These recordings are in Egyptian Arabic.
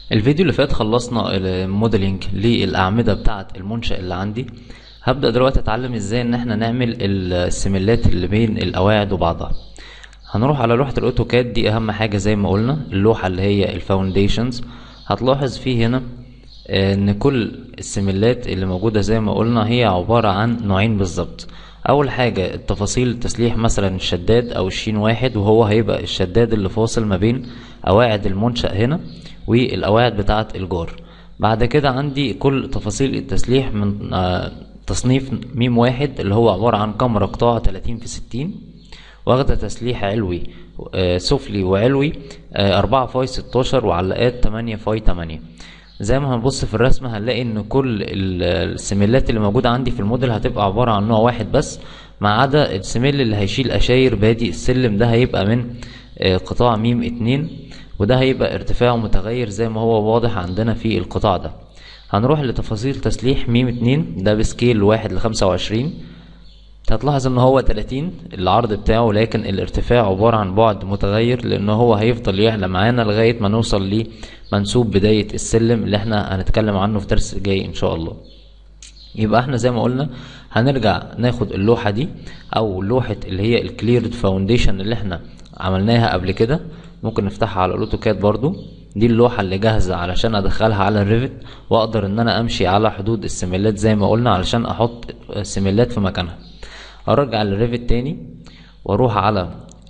الفيديو اللي فات خلصنا الموديلنج للأعمدة بتاعة المنشأ اللي عندي هبدأ دلوقتي اتعلم ازاي ان احنا نعمل السيميلات اللي بين القواعد وبعضها هنروح على لوحة الاوتوكاد دي اهم حاجة زي ما قلنا اللوحة اللي هي الفاونديشنز هتلاحظ فيه هنا ان كل السيميلات اللي موجودة زي ما قلنا هي عبارة عن نوعين بالظبط اول حاجة التفاصيل تسليح مثلا الشداد او الشين واحد وهو هيبقى الشداد اللي فاصل ما بين قواعد المنشأ هنا والقواعد بتاعة الجار بعد كده عندي كل تفاصيل التسليح من آه تصنيف ميم واحد اللي هو عبارة عن كاميرا قطاع 30 في 60 واخدة تسليح علوي آه سفلي وعلوي آه 4 فاي 16 وعلاقات 8 فاي 8 زي ما هنبص في الرسمة هنلاقي ان كل السيميلات اللي موجودة عندي في الموديل هتبقى عبارة عن نوع واحد بس ما عدا السيميل اللي هيشيل اشاير بادي السلم ده هيبقى من قطاع ميم اتنين وده هيبقى ارتفاعه متغير زي ما هو واضح عندنا في القطاع ده هنروح لتفاصيل تسليح ميم اتنين ده بسكيل واحد لخمسة وعشرين هتلاحظ ان هو تلاتين العرض بتاعه لكن الارتفاع عبارة عن بعد متغير لان هو هيفضل يعلى معانا لغاية ما نوصل لمنسوب بداية السلم اللي احنا هنتكلم عنه في درس جاي ان شاء الله يبقى احنا زي ما قلنا هنرجع ناخد اللوحة دي او لوحة اللي هي الكليرد فاونديشن اللي احنا عملناها قبل كده ممكن نفتحها على الاوتوكاد برضو دي اللوحة اللي جاهزة علشان ادخلها على الريفت واقدر ان انا امشي على حدود السيميلات زي ما قلنا علشان احط السيميلات في مكانها ارجع للريفت تاني واروح على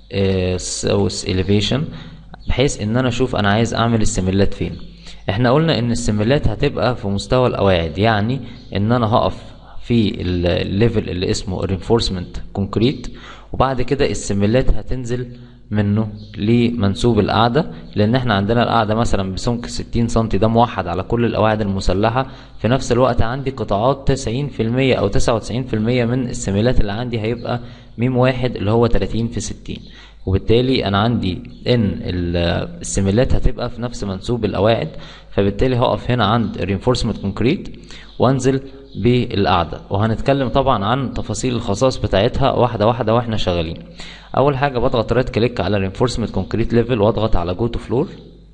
ساوث اليفيشن بحيث ان انا اشوف انا عايز اعمل السيميلات فين احنا قلنا ان السيميلات هتبقى في مستوى القواعد يعني ان انا هقف في الليفل اللي اسمه reinforcement كونكريت وبعد كده السيميلات هتنزل منه لمنسوب القاعدة لأن احنا عندنا القاعدة مثلا بسمك 60 سنتي ده موحد على كل القواعد المسلحة في نفس الوقت عندي قطاعات 90% أو 99% من السيميلات اللي عندي هيبقى ميم واحد اللي هو 30 في 60 وبالتالي أنا عندي إن السيميلات هتبقى في نفس منسوب القواعد فبالتالي هقف هنا عند reinforcement كونكريت وانزل بالقاعدة وهنتكلم طبعا عن تفاصيل الخصائص بتاعتها واحدة واحدة واحنا شغالين اول حاجة بضغط رايت كليك على reinforcement concrete level واضغط على go to floor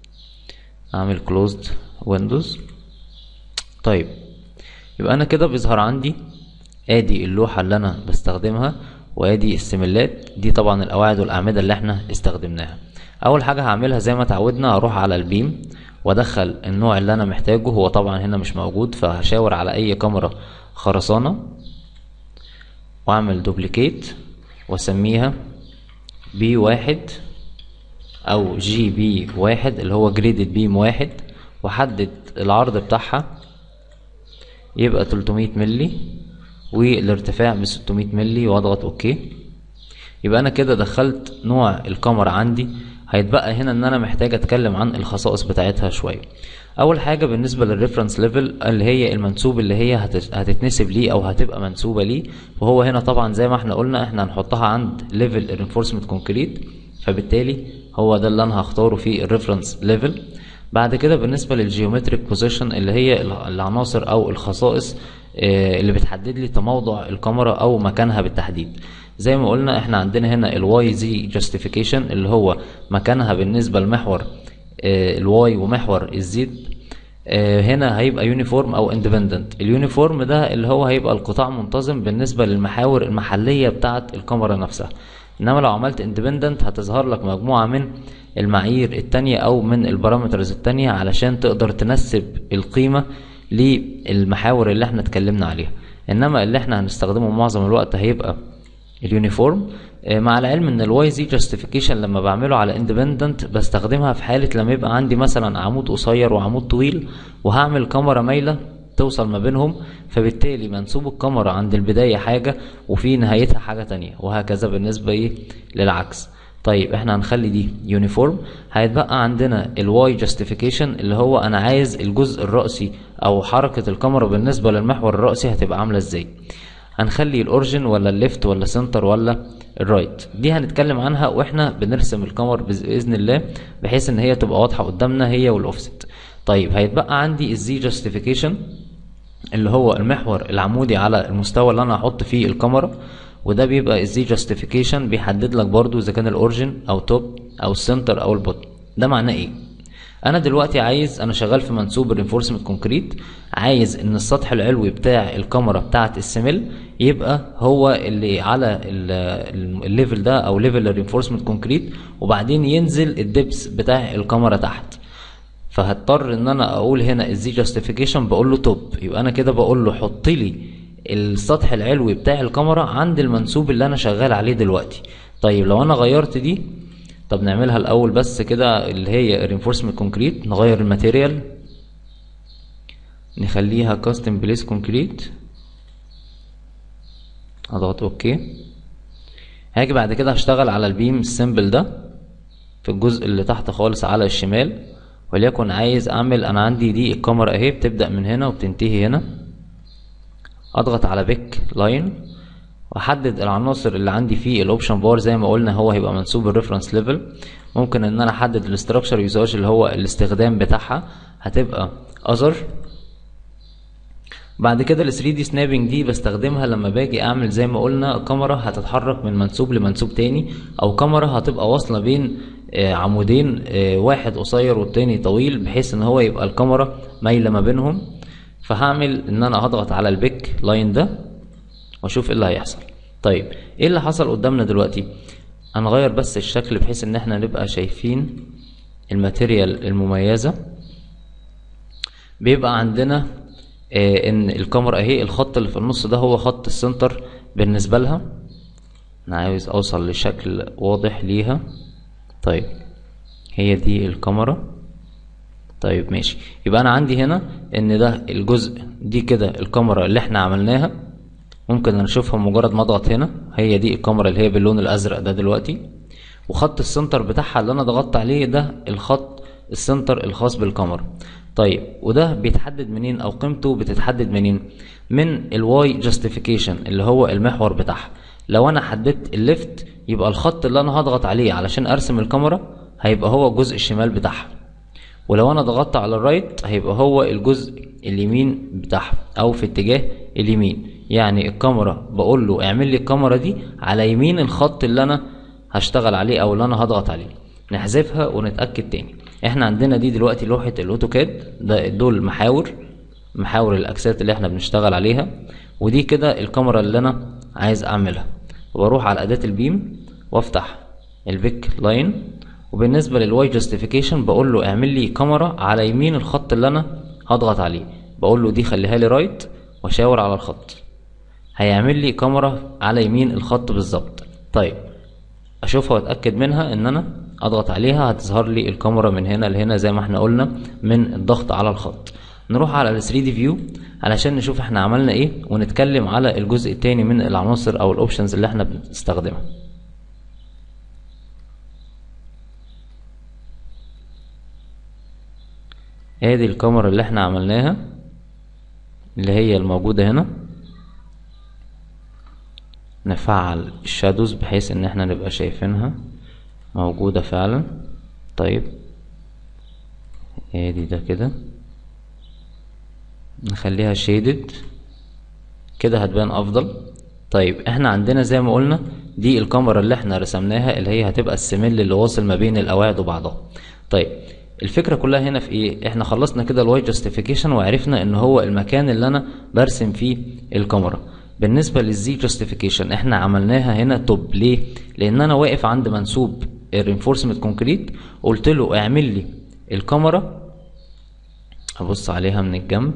اعمل closed windows طيب يبقى انا كده بيظهر عندي ادي اللوحة اللي انا بستخدمها وادي السيميلات دي طبعا القواعد والاعمدة اللي احنا استخدمناها اول حاجة هعملها زي ما اتعودنا هروح على البيم وادخل النوع اللي انا محتاجه هو طبعا هنا مش موجود فهشاور على اي كاميرا خرسانة واعمل دوبليكيت واسميها بي واحد او جي بي واحد اللي هو جريدد بيم واحد واحدد العرض بتاعها يبقى 300 ملي والارتفاع ب 600 ملي واضغط اوكي يبقى انا كده دخلت نوع الكاميرا عندي هيتبقى هنا ان انا محتاج اتكلم عن الخصائص بتاعتها شويه اول حاجه بالنسبه للريفرنس ليفل اللي هي المنسوب اللي هي هتتنسب ليه او هتبقى منسوبه ليه وهو هنا طبعا زي ما احنا قلنا احنا هنحطها عند ليفل رينفورسمنت كونكريت فبالتالي هو ده اللي انا هختاره في الريفرنس ليفل بعد كده بالنسبه للجيومتريك بوزيشن اللي هي العناصر او الخصائص اللي بتحدد لي تموضع الكاميرا او مكانها بالتحديد زي ما قلنا احنا عندنا هنا الواي زي جاستيفيكيشن اللي هو مكانها بالنسبه لمحور الواي ومحور الزد هنا هيبقى يونيفورم او اندبندنت اليونيفورم ده اللي هو هيبقى القطاع منتظم بالنسبه للمحاور المحليه بتاعه الكاميرا نفسها انما لو عملت اندبندنت هتظهر لك مجموعه من المعايير التانية او من البارامترز التانية علشان تقدر تنسب القيمه للمحاور اللي احنا اتكلمنا عليها انما اللي احنا هنستخدمه معظم الوقت هيبقى اليونيفورم مع العلم ان الواي زي جاستيفيكيشن لما بعمله على اندبندنت بستخدمها في حاله لما يبقى عندي مثلا عمود قصير وعمود طويل وهعمل كاميرا مايله توصل ما بينهم فبالتالي منسوب الكاميرا عند البدايه حاجه وفي نهايتها حاجه تانية وهكذا بالنسبه ايه للعكس طيب احنا هنخلي دي يونيفورم هيتبقى عندنا الواي جاستيفيكيشن اللي هو انا عايز الجزء الرأسي او حركه الكاميرا بالنسبه للمحور الرأسي هتبقى عامله ازاي هنخلي الاورجن ولا الليفت ولا سنتر ولا الرايت دي هنتكلم عنها واحنا بنرسم الكاميرا باذن الله بحيث ان هي تبقى واضحه قدامنا هي والاوفست طيب هيتبقى عندي الزي جاستيفيكيشن اللي هو المحور العمودي على المستوى اللي انا هحط فيه الكاميرا وده بيبقى الزي جاستيفيكيشن بيحدد لك برضو اذا كان الاورجن او توب او السنتر او البوتن ده معناه ايه انا دلوقتي عايز انا شغال في منسوب الرينفورسمنت كونكريت عايز ان السطح العلوي بتاع الكاميرا بتاعه السمل يبقى هو اللي على الليفل ده او ليفل الرينفورسمنت كونكريت وبعدين ينزل الدبس بتاع الكاميرا تحت فهضطر ان انا اقول هنا الزي جاستيفيكيشن بقول له توب يبقى انا كده بقول له حط لي السطح العلوي بتاع الكاميرا عند المنسوب اللي انا شغال عليه دلوقتي طيب لو انا غيرت دي طب نعملها الاول بس كده اللي هي reinforcement كونكريت نغير الماتيريال نخليها كاستم بليس كونكريت اضغط اوكي هاجي بعد كده هشتغل على البيم السيمبل ده في الجزء اللي تحت خالص على الشمال وليكن عايز اعمل انا عندي دي الكاميرا اهي بتبدأ من هنا وبتنتهي هنا اضغط على بيك لاين واحدد العناصر اللي عندي في الاوبشن بار زي ما قلنا هو هيبقى منسوب الريفرنس ليفل ممكن ان انا احدد الاستراكشر يوزاج اللي هو الاستخدام بتاعها هتبقى اذر بعد كده ال 3 دي سنابنج دي بستخدمها لما باجي اعمل زي ما قلنا كاميرا هتتحرك من منسوب لمنسوب تاني او كاميرا هتبقى واصله بين عمودين واحد قصير والتاني طويل بحيث ان هو يبقى الكاميرا مايله ما بينهم فهعمل ان انا هضغط على البيك لاين ده واشوف ايه اللي هيحصل طيب ايه اللي حصل قدامنا دلوقتي هنغير بس الشكل بحيث ان احنا نبقى شايفين الماتيريال المميزه بيبقى عندنا آه ان الكاميرا اهي الخط اللي في النص ده هو خط السنتر بالنسبه لها انا عايز اوصل لشكل واضح ليها طيب هي دي الكاميرا طيب ماشي يبقى انا عندي هنا ان ده الجزء دي كده الكاميرا اللي احنا عملناها ممكن نشوفها مجرد ما اضغط هنا هي دي الكاميرا اللي هي باللون الازرق ده دلوقتي وخط السنتر بتاعها اللي انا ضغطت عليه ده الخط السنتر الخاص بالكاميرا طيب وده بيتحدد منين او قيمته بتتحدد منين من الواي جاستيفيكيشن اللي هو المحور بتاعها لو انا حددت الليفت يبقى الخط اللي انا هضغط عليه علشان ارسم الكاميرا هيبقى هو الجزء الشمال بتاعها ولو انا ضغطت على الرايت هيبقى هو الجزء اليمين بتاعها او في اتجاه اليمين يعني الكاميرا بقول له اعمل لي الكاميرا دي على يمين الخط اللي انا هشتغل عليه او اللي انا هضغط عليه نحذفها ونتاكد تاني احنا عندنا دي دلوقتي لوحه الاوتوكاد ده دول محاور محاور الاكسات اللي احنا بنشتغل عليها ودي كده الكاميرا اللي انا عايز اعملها وبروح على اداه البيم وافتح البيك لاين وبالنسبه للواي جاستيفيكيشن بقول له اعمل لي كاميرا على يمين الخط اللي انا هضغط عليه بقول له دي خليها لي رايت واشاور على الخط هيعمل لي كاميرا على يمين الخط بالظبط طيب اشوفها واتاكد منها ان انا اضغط عليها هتظهر لي الكاميرا من هنا لهنا زي ما احنا قلنا من الضغط على الخط نروح على ال 3 دي فيو علشان نشوف احنا عملنا ايه ونتكلم على الجزء التاني من العناصر او الاوبشنز اللي احنا بنستخدمها ادي الكاميرا اللي احنا عملناها اللي هي الموجودة هنا نفعل الشادوز بحيث ان احنا نبقى شايفينها موجودة فعلا طيب ادي ده كده نخليها شيدد كده هتبان افضل طيب احنا عندنا زي ما قلنا دي الكاميرا اللي احنا رسمناها اللي هي هتبقى السمل اللي واصل ما بين القواعد وبعضها طيب الفكره كلها هنا في ايه احنا خلصنا كده الواي جاستيفيكيشن وعرفنا ان هو المكان اللي انا برسم فيه الكاميرا بالنسبه للزي جاستيفيكيشن احنا عملناها هنا توب ليه لان انا واقف عند منسوب الرينفورسمنت كونكريت قلت له اعمل لي الكاميرا ابص عليها من الجنب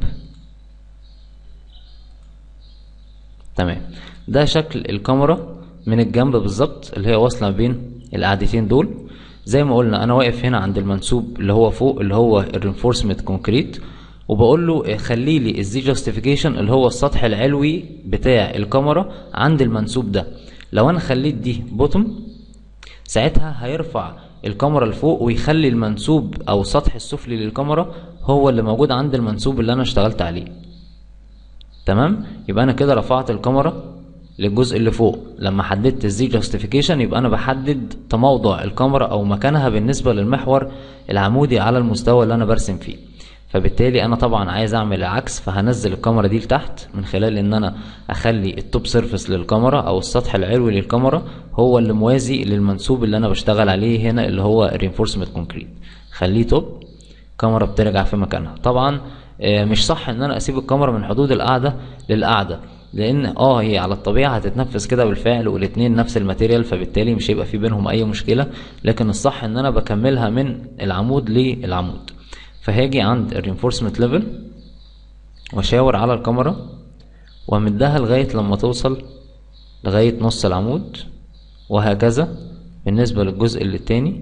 تمام ده شكل الكاميرا من الجنب بالظبط اللي هي واصله بين القعدتين دول زي ما قلنا انا واقف هنا عند المنسوب اللي هو فوق اللي هو الرينفورسمنت كونكريت وبقول له خلي لي الزي جاستيفيكيشن اللي هو السطح العلوي بتاع الكاميرا عند المنسوب ده لو انا خليت دي بوتوم ساعتها هيرفع الكاميرا لفوق ويخلي المنسوب او السطح السفلي للكاميرا هو اللي موجود عند المنسوب اللي انا اشتغلت عليه تمام يبقى انا كده رفعت الكاميرا للجزء اللي فوق لما حددت الزي جاستيفيكيشن يبقى انا بحدد تموضع الكاميرا او مكانها بالنسبه للمحور العمودي على المستوى اللي انا برسم فيه فبالتالي انا طبعا عايز اعمل العكس فهنزل الكاميرا دي لتحت من خلال ان انا اخلي التوب سيرفيس للكاميرا او السطح العلوي للكاميرا هو اللي موازي للمنسوب اللي انا بشتغل عليه هنا اللي هو الرينفورسمنت كونكريت خليه توب الكاميرا بترجع في مكانها طبعا آه، مش صح ان انا اسيب الكاميرا من حدود القاعده للقاعده لان اه هي على الطبيعه هتتنفذ كده بالفعل والاتنين نفس الماتيريال فبالتالي مش هيبقى في بينهم اي مشكله لكن الصح ان انا بكملها من العمود للعمود فهاجي عند الرينفورسمنت ليفل واشاور على الكاميرا وامدها لغايه لما توصل لغايه نص العمود وهكذا بالنسبه للجزء اللي التاني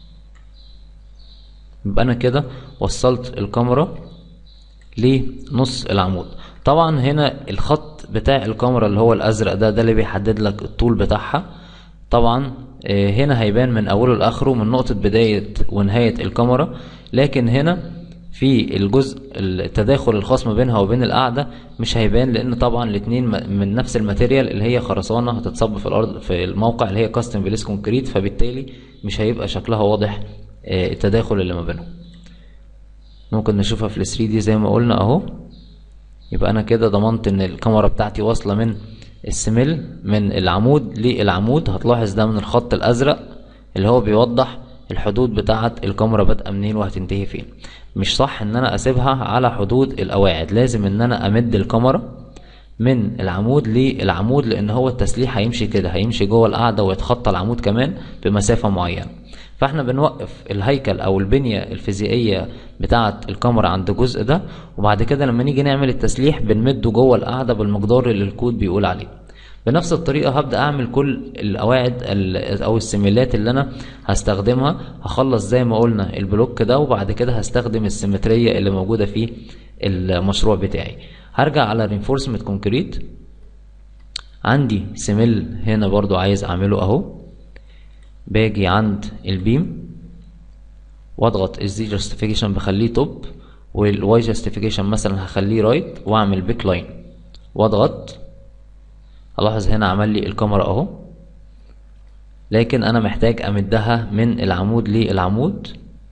يبقى انا كده وصلت الكاميرا لنص العمود طبعا هنا الخط بتاع الكاميرا اللي هو الازرق ده ده اللي بيحدد لك الطول بتاعها طبعا آه، هنا هيبان من اوله لاخره من نقطة بداية ونهاية الكاميرا لكن هنا في الجزء التداخل الخاص ما بينها وبين القاعدة مش هيبان لان طبعا الاتنين م- من نفس الماتيريال اللي هي خرسانة هتتصب في الارض في الموقع اللي هي كاستم بليس كونكريت فبالتالي مش هيبقى شكلها واضح آه، التداخل اللي ما بينهم ممكن نشوفها في ال 3 دي زي ما قلنا اهو يبقى انا كده ضمنت ان الكاميرا بتاعتي واصله من السمل من العمود للعمود هتلاحظ ده من الخط الازرق اللي هو بيوضح الحدود بتاعه الكاميرا بادئه منين وهتنتهي فين مش صح ان انا اسيبها على حدود القواعد لازم ان انا امد الكاميرا من العمود للعمود لان هو التسليح هيمشي كده هيمشي جوه القاعده ويتخطى العمود كمان بمسافه معينه فاحنا بنوقف الهيكل او البنيه الفيزيائيه بتاعه الكاميرا عند الجزء ده وبعد كده لما نيجي نعمل التسليح بنمده جوه القاعده بالمقدار اللي الكود بيقول عليه بنفس الطريقه هبدا اعمل كل القواعد ال- او السيميلات اللي انا هستخدمها هخلص زي ما قلنا البلوك ده وبعد كده هستخدم السيمتريه اللي موجوده في المشروع بتاعي هرجع على reinforcement كونكريت عندي سيميل هنا برضو عايز اعمله اهو باجي عند البيم واضغط الزي جاستيفيكيشن بخليه توب والواي جاستيفيكيشن مثلا هخليه رايت واعمل بيك لاين واضغط الاحظ هنا عمل لي الكاميرا اهو لكن انا محتاج امدها من العمود للعمود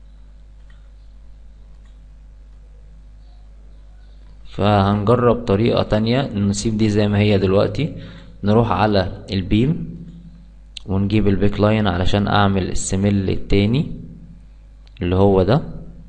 فهنجرب طريقة تانية نسيب دي زي ما هي دلوقتي نروح على البيم ونجيب البيك لاين علشان اعمل السمل التاني اللي هو ده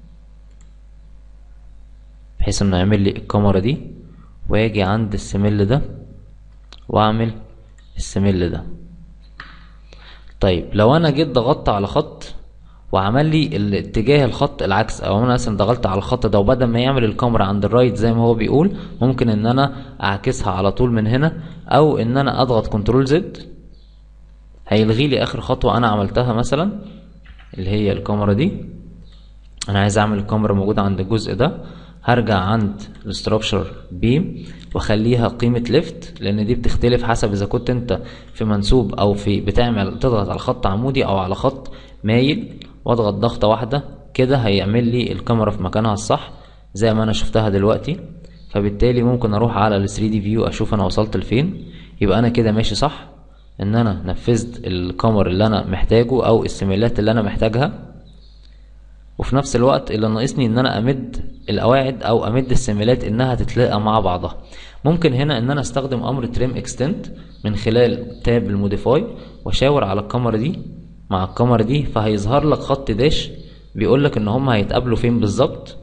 بحيث انه يعمل لي الكاميرا دي واجي عند السمل ده واعمل السمل ده طيب لو انا جيت ضغطت على خط وعمل لي الاتجاه الخط العكس او انا مثلا ضغطت على الخط ده وبدل ما يعمل الكاميرا عند الرايت زي ما هو بيقول ممكن ان انا اعكسها على طول من هنا او ان انا اضغط كنترول زد هيلغي لي اخر خطوه انا عملتها مثلا اللي هي الكاميرا دي انا عايز اعمل الكاميرا موجوده عند الجزء ده هرجع عند الستراكشر بيم واخليها قيمه ليفت لان دي بتختلف حسب اذا كنت انت في منسوب او في بتعمل تضغط على خط عمودي او على خط مايل واضغط ضغطه واحده كده هيعمل لي الكاميرا في مكانها الصح زي ما انا شفتها دلوقتي فبالتالي ممكن اروح على ال 3 دي فيو اشوف انا وصلت لفين يبقى انا كده ماشي صح ان انا نفذت الكاميرا اللي انا محتاجه او السيميلات اللي انا محتاجها وفي نفس الوقت اللي ناقصني ان انا امد القواعد او امد السيميلات انها تتلاقى مع بعضها ممكن هنا ان انا استخدم امر تريم اكستنت من خلال تاب الموديفاي واشاور على الكاميرا دي مع الكاميرا دي فهيظهر لك خط داش بيقول لك ان هم هيتقابلوا فين بالظبط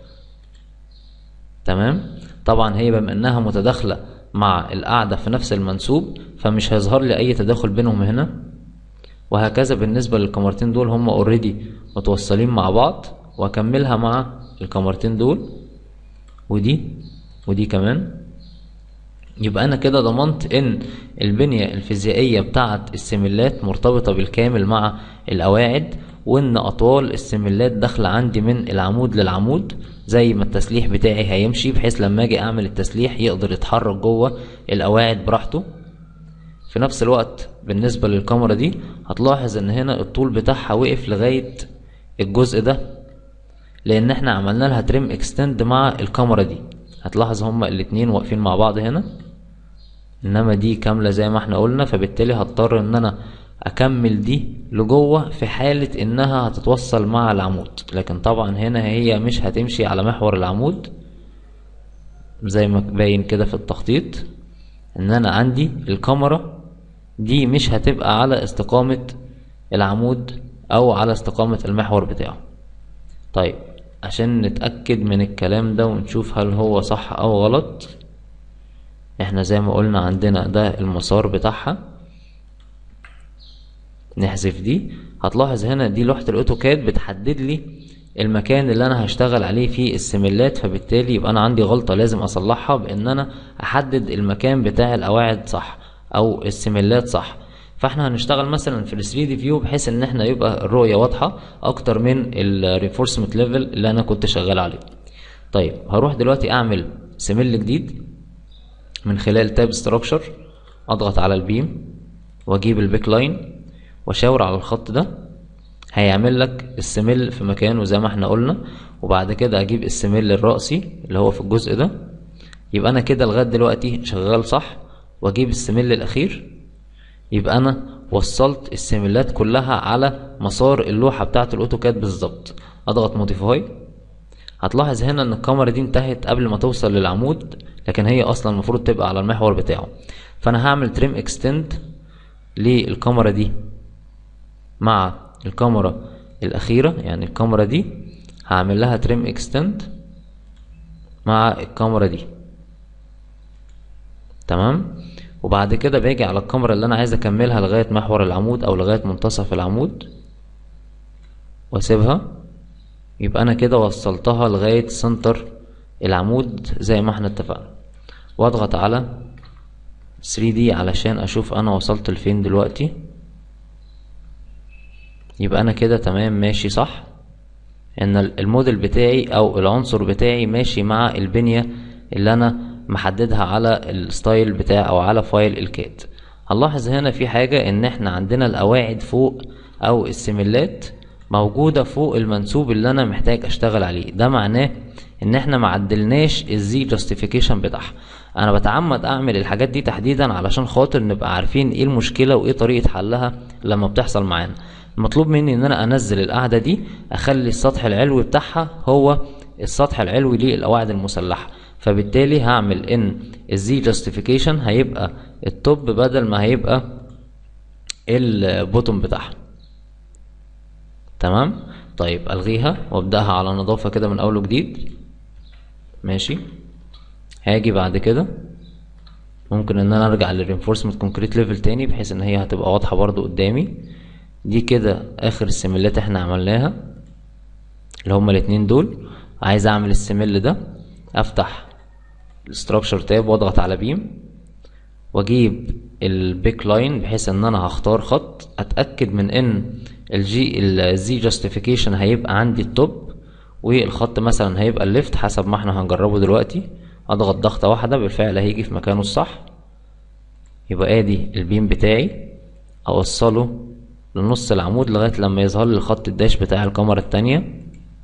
تمام طبعا هي بما انها متداخله مع القاعده في نفس المنسوب فمش هيظهر لي اي تداخل بينهم هنا وهكذا بالنسبه للكاميرتين دول هم اوريدي متوصلين مع بعض واكملها مع الكاميرتين دول ودي ودي كمان يبقى انا كده ضمنت ان البنية الفيزيائية بتاعة السملات مرتبطة بالكامل مع القواعد وان اطوال السملات داخلة عندي من العمود للعمود زي ما التسليح بتاعي هيمشي بحيث لما اجي اعمل التسليح يقدر يتحرك جوه القواعد براحته في نفس الوقت بالنسبة للكاميرا دي هتلاحظ ان هنا الطول بتاعها وقف لغاية الجزء ده لان احنا عملنا لها تريم اكستند مع الكاميرا دي هتلاحظ هما الاتنين واقفين مع بعض هنا انما دي كاملة زي ما احنا قلنا فبالتالي هضطر ان انا اكمل دي لجوه في حالة انها هتتوصل مع العمود لكن طبعا هنا هي مش هتمشي على محور العمود زي ما باين كده في التخطيط ان انا عندي الكاميرا دي مش هتبقى على استقامة العمود او على استقامة المحور بتاعه طيب عشان نتأكد من الكلام ده ونشوف هل هو صح او غلط احنا زي ما قلنا عندنا ده المسار بتاعها نحذف دي هتلاحظ هنا دي لوحة الاوتوكاد بتحدد لي المكان اللي انا هشتغل عليه فيه السيميلات فبالتالي يبقى انا عندي غلطة لازم اصلحها بان انا احدد المكان بتاع القواعد صح او السيميلات صح فاحنا هنشتغل مثلا في ال 3 دي فيو بحيث ان احنا يبقى الرؤية واضحة اكتر من الريفورسمنت ليفل اللي انا كنت شغال عليه طيب هروح دلوقتي اعمل سيميل جديد من خلال تاب ستراكشر اضغط على البيم واجيب البيك لاين واشاور على الخط ده هيعمل لك السميل في مكانه زي ما احنا قلنا وبعد كده اجيب السميل الرأسي اللي هو في الجزء ده يبقى انا كده لغايه دلوقتي شغال صح واجيب السميل الاخير يبقى انا وصلت السيميلات كلها على مسار اللوحه بتاعه الاوتوكاد بالظبط اضغط موديفاي هتلاحظ هنا ان الكاميرا دي انتهت قبل ما توصل للعمود لكن هي اصلا المفروض تبقى على المحور بتاعه فانا هعمل تريم اكستند للكاميرا دي مع الكاميرا الاخيره يعني الكاميرا دي هعمل لها تريم اكستند مع الكاميرا دي تمام وبعد كده باجي على الكاميرا اللي انا عايز اكملها لغايه محور العمود او لغايه منتصف العمود واسيبها يبقى انا كده وصلتها لغايه سنتر العمود زي ما احنا اتفقنا واضغط على 3D علشان اشوف انا وصلت لفين دلوقتي يبقى انا كده تمام ماشي صح ان الموديل بتاعي او العنصر بتاعي ماشي مع البنية اللي انا محددها على الستايل بتاع او على فايل الكاد هنلاحظ هنا في حاجة ان احنا عندنا القواعد فوق او السيميلات موجودة فوق المنسوب اللي انا محتاج اشتغل عليه ده معناه ان احنا معدلناش الزي جاستيفيكيشن بتاعها انا بتعمد اعمل الحاجات دي تحديدا علشان خاطر نبقى عارفين ايه المشكلة وايه طريقة حلها لما بتحصل معانا المطلوب مني ان انا انزل القاعدة دي اخلي السطح العلوي بتاعها هو السطح العلوي للقواعد المسلحة فبالتالي هعمل ان الزي جاستيفيكيشن هيبقى التوب بدل ما هيبقى البوتوم بتاعها تمام طيب الغيها وابداها على نظافة كده من اول وجديد ماشي هاجي بعد كده ممكن ان انا ارجع للرينفورسمنت كونكريت ليفل تاني بحيث ان هي هتبقى واضحة برضو قدامي دي كده اخر السيميلات احنا عملناها اللي هما الاتنين دول عايز اعمل السيميل ده افتح الستراكشر تاب واضغط على بيم واجيب البيك لاين بحيث ان انا هختار خط اتاكد من ان الجي الزي جاستيفيكيشن هيبقى عندي التوب والخط مثلا هيبقى الليفت حسب ما احنا هنجربه دلوقتي اضغط ضغطة واحدة بالفعل هيجي في مكانه الصح يبقى ادي البيم بتاعي اوصله لنص العمود لغاية لما يظهر لي الخط الداش بتاع الكاميرا التانية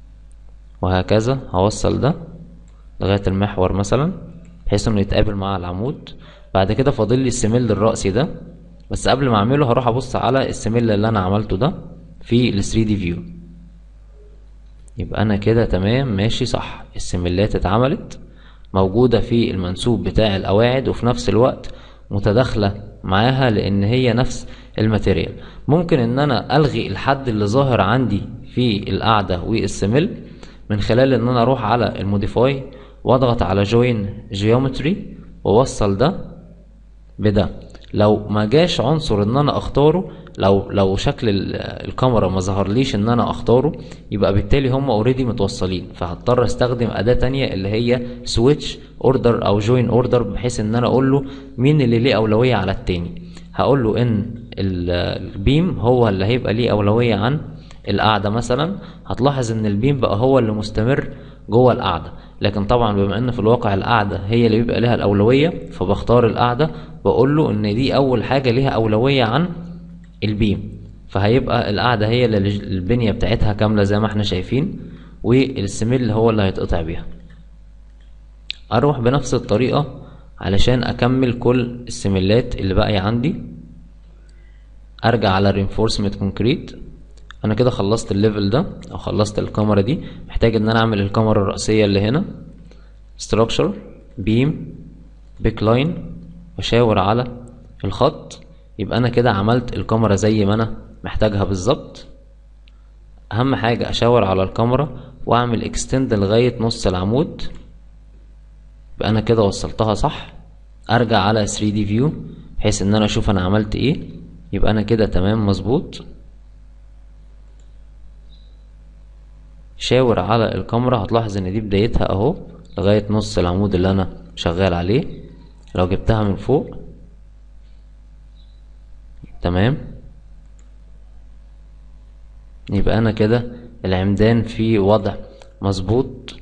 وهكذا هوصل ده لغاية المحور مثلا بحيث انه يتقابل مع العمود بعد كده فاضل لي السميل الرأسي ده بس قبل ما اعمله هروح ابص على السميل اللي انا عملته ده في ال 3 دي فيو يبقى انا كده تمام ماشي صح السميلات اتعملت موجودة في المنسوب بتاع القواعد وفي نفس الوقت متداخلة معاها لان هي نفس الماتيريال ممكن ان انا الغي الحد اللي ظاهر عندي في القاعدة والسميل من خلال ان انا اروح على الموديفاي واضغط على جوين جيومتري واوصل ده بده لو ما جاش عنصر ان انا اختاره لو لو شكل الكاميرا ما ظهرليش ان انا اختاره يبقى بالتالي هم اوريدي متوصلين فهضطر استخدم اداة تانية اللي هي سويتش اوردر او جوين اوردر بحيث ان انا اقول له مين اللي ليه اولوية على التاني هقول له ان البيم هو اللي هيبقى ليه اولوية عن القاعدة مثلا هتلاحظ ان البيم بقى هو اللي مستمر جوه القاعدة لكن طبعا بما ان في الواقع القاعدة هي اللي بيبقى لها الاولوية فبختار القاعدة بقول له ان دي اول حاجة ليها اولوية عن البيم فهيبقى القاعدة هي اللي البنية بتاعتها كاملة زي ما احنا شايفين والسميل هو اللي هيتقطع بيها اروح بنفس الطريقة علشان اكمل كل السميلات اللي باقية عندي ارجع على reinforcement concrete انا كده خلصت الليفل ده او خلصت الكاميرا دي محتاج ان انا اعمل الكاميرا الرئيسية اللي هنا structure beam backline واشاور على الخط يبقى انا كده عملت الكاميرا زي ما انا محتاجها بالظبط اهم حاجة اشاور على الكاميرا واعمل اكستند لغاية نص العمود يبقى انا كده وصلتها صح ارجع على 3 دي فيو بحيث ان انا اشوف انا عملت ايه يبقى انا كده تمام مظبوط شاور على الكاميرا هتلاحظ ان دي بدايتها اهو لغاية نص العمود اللي انا شغال عليه لو جبتها من فوق تمام يبقى انا كده العمدان في وضع مظبوط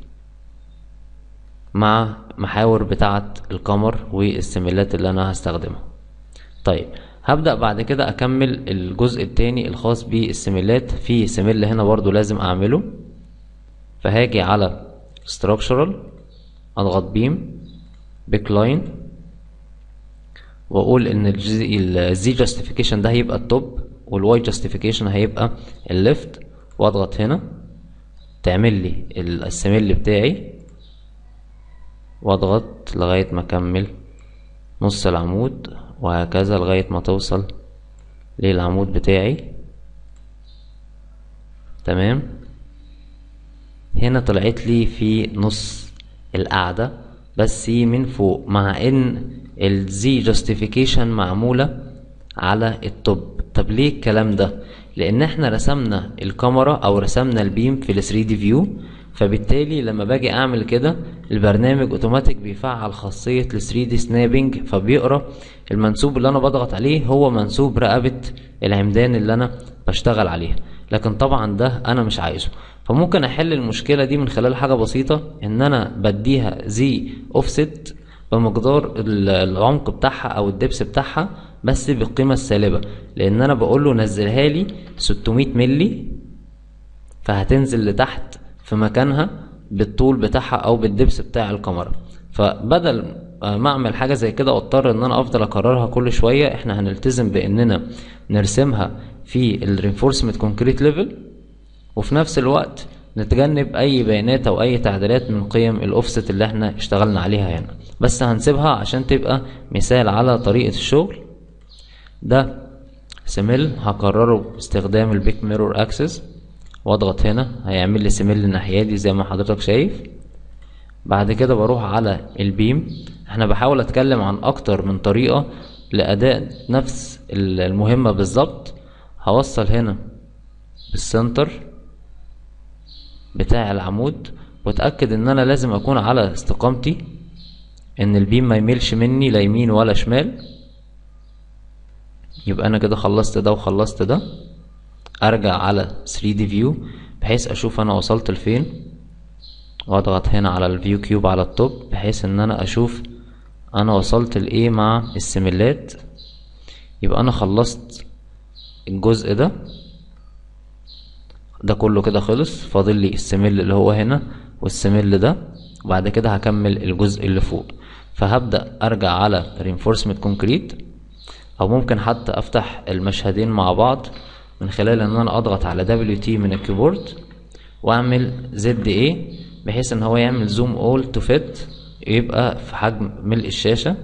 مع محاور بتاعة القمر والسميلات اللي انا هستخدمها طيب هبدأ بعد كده اكمل الجزء التاني الخاص بالسميلات في سميل هنا برضو لازم اعمله فهاجي على structural اضغط بيم بيك لاين واقول ان الزي جاستيفيكيشن ده هيبقى التوب والواي جاستيفيكيشن هيبقى الليفت واضغط هنا تعمل لي السميل بتاعي واضغط لغاية ما اكمل نص العمود وهكذا لغاية ما توصل للعمود بتاعي تمام هنا طلعت لي في نص القاعدة بس من فوق مع ان الزي جاستيفيكيشن معمولة على التوب طب ليه الكلام ده لان احنا رسمنا الكاميرا او رسمنا البيم في ال 3 دي فيو فبالتالي لما باجي اعمل كده البرنامج اوتوماتيك بيفعل خاصية ال 3 دي سنابنج فبيقرا المنسوب اللي انا بضغط عليه هو منسوب رقبة العمدان اللي انا بشتغل عليها لكن طبعا ده انا مش عايزه فممكن احل المشكلة دي من خلال حاجة بسيطة ان انا بديها زي اوفست بمقدار العمق بتاعها او الدبس بتاعها بس بالقيمة السالبة لان انا بقول له نزلها لي 600 ملي فهتنزل لتحت في مكانها بالطول بتاعها او بالدبس بتاع الكاميرا فبدل ما اعمل حاجه زي كده واضطر ان انا افضل اكررها كل شويه احنا هنلتزم باننا نرسمها في الرينفورسمنت كونكريت ليفل وفي نفس الوقت نتجنب اي بيانات او اي تعديلات من قيم الاوفست اللي احنا اشتغلنا عليها هنا بس هنسيبها عشان تبقى مثال على طريقه الشغل ده سميل هكرره باستخدام البيك ميرور اكسس واضغط هنا هيعمل لي سميل الناحيه دي زي ما حضرتك شايف بعد كده بروح على البيم احنا بحاول اتكلم عن اكتر من طريقه لاداء نفس المهمه بالظبط هوصل هنا بالسنتر بتاع العمود واتاكد ان انا لازم اكون على استقامتي ان البيم ما يميلش مني لا يمين ولا شمال يبقى انا كده خلصت ده وخلصت ده ارجع على 3 دي فيو بحيث اشوف انا وصلت لفين واضغط هنا على الفيو كيوب على التوب بحيث ان انا اشوف انا وصلت لايه مع السميلات يبقى انا خلصت الجزء ده ده كله كده خلص فاضل لي السميل اللي هو هنا والسميل ده وبعد كده هكمل الجزء اللي فوق فهبدأ ارجع على reinforcement concrete او ممكن حتى افتح المشهدين مع بعض من خلال ان انا اضغط على WT من الكيبورد واعمل ZA بحيث ان هو يعمل زوم اول تو فيت يبقى في حجم ملء الشاشة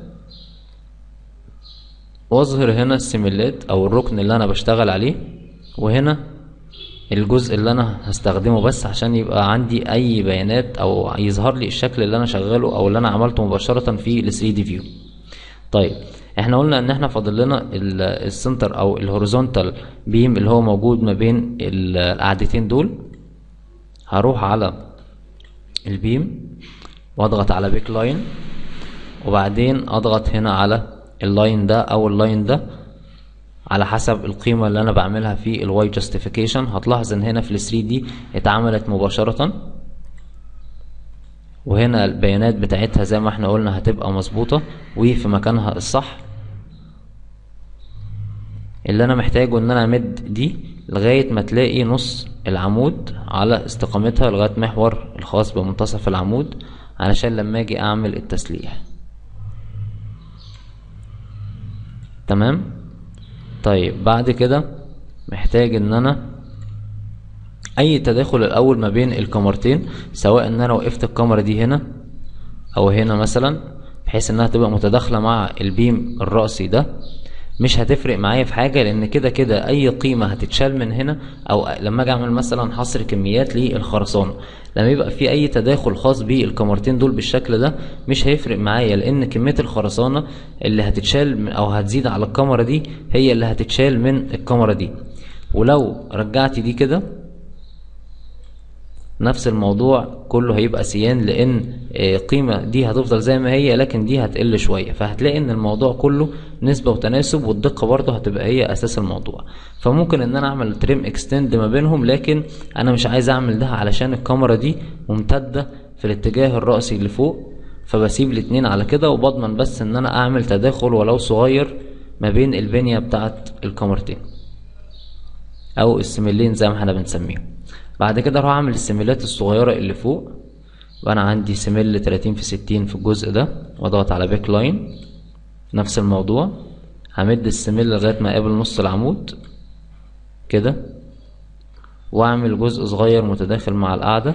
واظهر هنا السيميلات او الركن اللي انا بشتغل عليه وهنا الجزء اللي انا هستخدمه بس عشان يبقى عندي اي بيانات او يظهر لي الشكل اللي انا شغاله او اللي انا عملته مباشرة في ال 3 دي فيو طيب احنا قلنا ان احنا فاضل لنا السنتر او الهوريزونتال بيم اللي هو موجود ما بين القاعدتين دول هروح على البيم واضغط على بيك لاين وبعدين اضغط هنا على اللاين ده او اللاين ده على حسب القيمة اللي انا بعملها في الواي جاستيفيكيشن هتلاحظ ان هنا في ال 3 دي اتعملت مباشرة وهنا البيانات بتاعتها زي ما احنا قلنا هتبقى مظبوطة وفي مكانها الصح اللي انا محتاجه ان انا امد دي لغاية ما تلاقي نص العمود على استقامتها لغاية محور الخاص بمنتصف العمود علشان لما اجي اعمل التسليح تمام طيب بعد كده محتاج ان انا اي تداخل الاول ما بين الكاميرتين سواء ان انا وقفت الكاميرا دي هنا او هنا مثلا بحيث انها تبقى متداخلة مع البيم الرأسي ده مش هتفرق معايا في حاجة لان كده كده اي قيمة هتتشال من هنا او لما اجي اعمل مثلا حصر كميات للخرسانة لما يبقى في اي تداخل خاص بالكاميرتين دول بالشكل ده مش هيفرق معايا لان كمية الخرسانة اللي هتتشال من- او هتزيد على الكاميرا دي هي اللي هتتشال من الكاميرا دي ولو رجعت دي كده نفس الموضوع كله هيبقى سيان لان آه، قيمة دي هتفضل زي ما هي لكن دي هتقل شوية فهتلاقي ان الموضوع كله نسبة وتناسب والدقة برضه هتبقى هي اساس الموضوع فممكن ان انا اعمل تريم اكستند ما بينهم لكن انا مش عايز اعمل ده علشان الكاميرا دي ممتدة في الاتجاه الرأسي اللي فوق فبسيب الاتنين على كده وبضمن بس ان انا اعمل تداخل ولو صغير ما بين البنية بتاعت الكاميرتين او السميلين زي ما احنا بنسميهم بعد كده اروح اعمل السميلات الصغيره اللي فوق وانا عندي سميل 30 في 60 في الجزء ده واضغط على باك لاين نفس الموضوع همد السميل لغايه ما اقابل نص العمود كده واعمل جزء صغير متداخل مع القاعده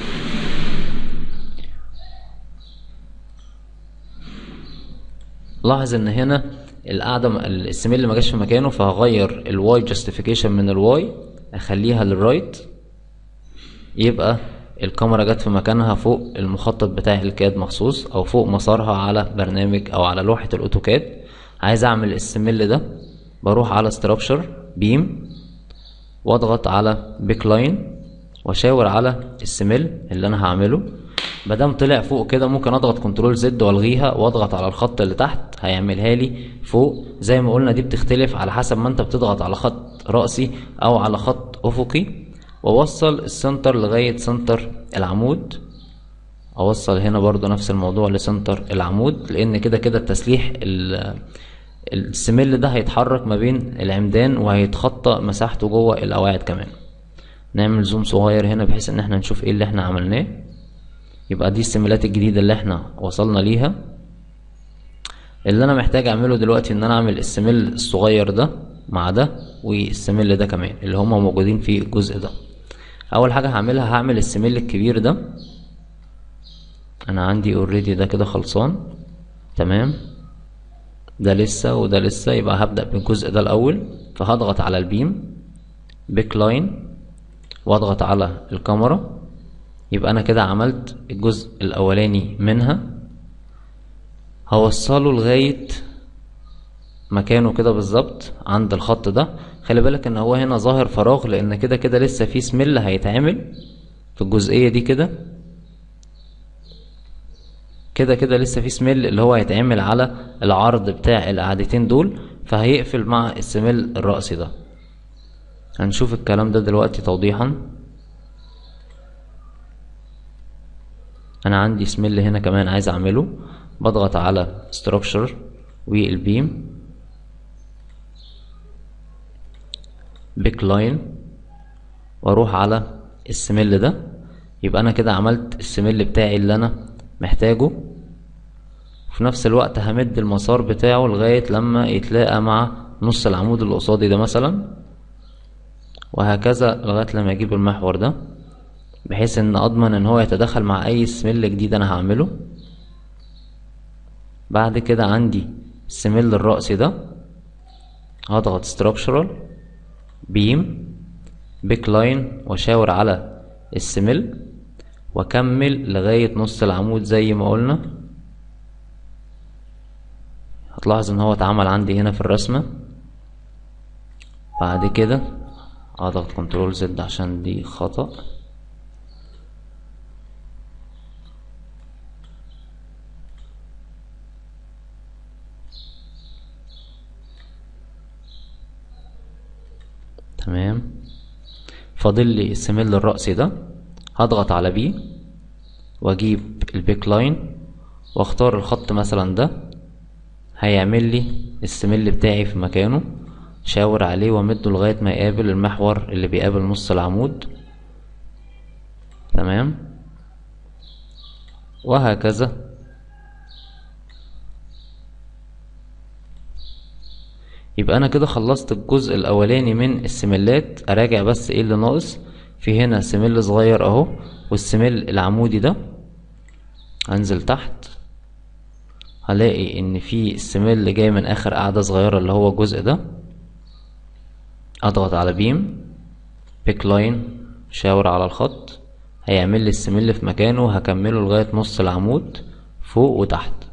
لاحظ ان هنا القاعده م- السميل ما جاش في مكانه فهغير الواي جاستيفيكيشن من الواي اخليها للرايت يبقى الكاميرا جت في مكانها فوق المخطط بتاع الكاد مخصوص او فوق مسارها على برنامج او على لوحة الاوتوكاد عايز اعمل السميل ده بروح على ستراكشر بيم واضغط على بيك لاين واشاور على السميل اللي انا هعمله مادام طلع فوق كده ممكن اضغط كنترول زد والغيها واضغط على الخط اللي تحت هيعملها لي فوق زي ما قلنا دي بتختلف على حسب ما انت بتضغط على خط رأسي او على خط افقي واوصل السنتر لغاية سنتر العمود اوصل هنا برضو نفس الموضوع لسنتر العمود لان كده كده التسليح ال- السميل ده هيتحرك ما بين العمدان وهيتخطى مساحته جوه القواعد كمان نعمل زوم صغير هنا بحيث ان احنا نشوف ايه اللي احنا عملناه يبقى دي السيميلات الجديدة اللي احنا وصلنا ليها اللي انا محتاج اعمله دلوقتي ان انا اعمل السميل الصغير ده مع ده والسميل ده كمان اللي هما موجودين في الجزء ده اول حاجة هعملها هعمل السميل الكبير ده انا عندي اوريدي ده كده خلصان تمام ده لسه وده لسه يبقى هبدأ بالجزء ده الاول فهضغط على البيم بيك لاين واضغط على الكاميرا يبقى انا كده عملت الجزء الاولاني منها هوصله لغاية مكانه كده بالظبط عند الخط ده خلي بالك ان هو هنا ظاهر فراغ لان كده كده لسه في سميل هيتعمل في الجزئية دي كده كده كده لسه في سميل اللي هو هيتعمل على العرض بتاع القعدتين دول فهيقفل مع السميل الرأسي ده هنشوف الكلام ده دلوقتي توضيحا انا عندي سميل هنا كمان عايز اعمله بضغط على structure والبيم بيك لاين واروح على السميل ده يبقى انا كده عملت السميل بتاعي اللي انا محتاجه وفي نفس الوقت همد المسار بتاعه لغاية لما يتلاقى مع نص العمود اللي قصادي ده مثلا وهكذا لغاية لما يجيب المحور ده بحيث ان اضمن ان هو يتدخل مع اي سميل جديد انا هعمله بعد كده عندي السميل الرأسي ده هضغط structural بيم بيك لاين واشاور على السميل واكمل لغاية نص العمود زي ما قلنا هتلاحظ ان هو اتعمل عندي هنا في الرسمة بعد كده اضغط كنترول زد عشان دي خطأ تمام فاضل لي السميل الرأسي ده هضغط على بي واجيب البيك لاين واختار الخط مثلا ده هيعمل لي السميل بتاعي في مكانه شاور عليه وامده لغاية ما يقابل المحور اللي بيقابل نص العمود تمام وهكذا يبقى انا كده خلصت الجزء الاولاني من السميلات اراجع بس ايه اللي ناقص في هنا سميل صغير اهو والسميل العمودي ده هنزل تحت هلاقي ان في السميل جاي من اخر قاعدة صغيرة اللي هو الجزء ده اضغط على بيم بيك لاين شاور على الخط هيعمل لي السميل في مكانه هكمله لغاية نص العمود فوق وتحت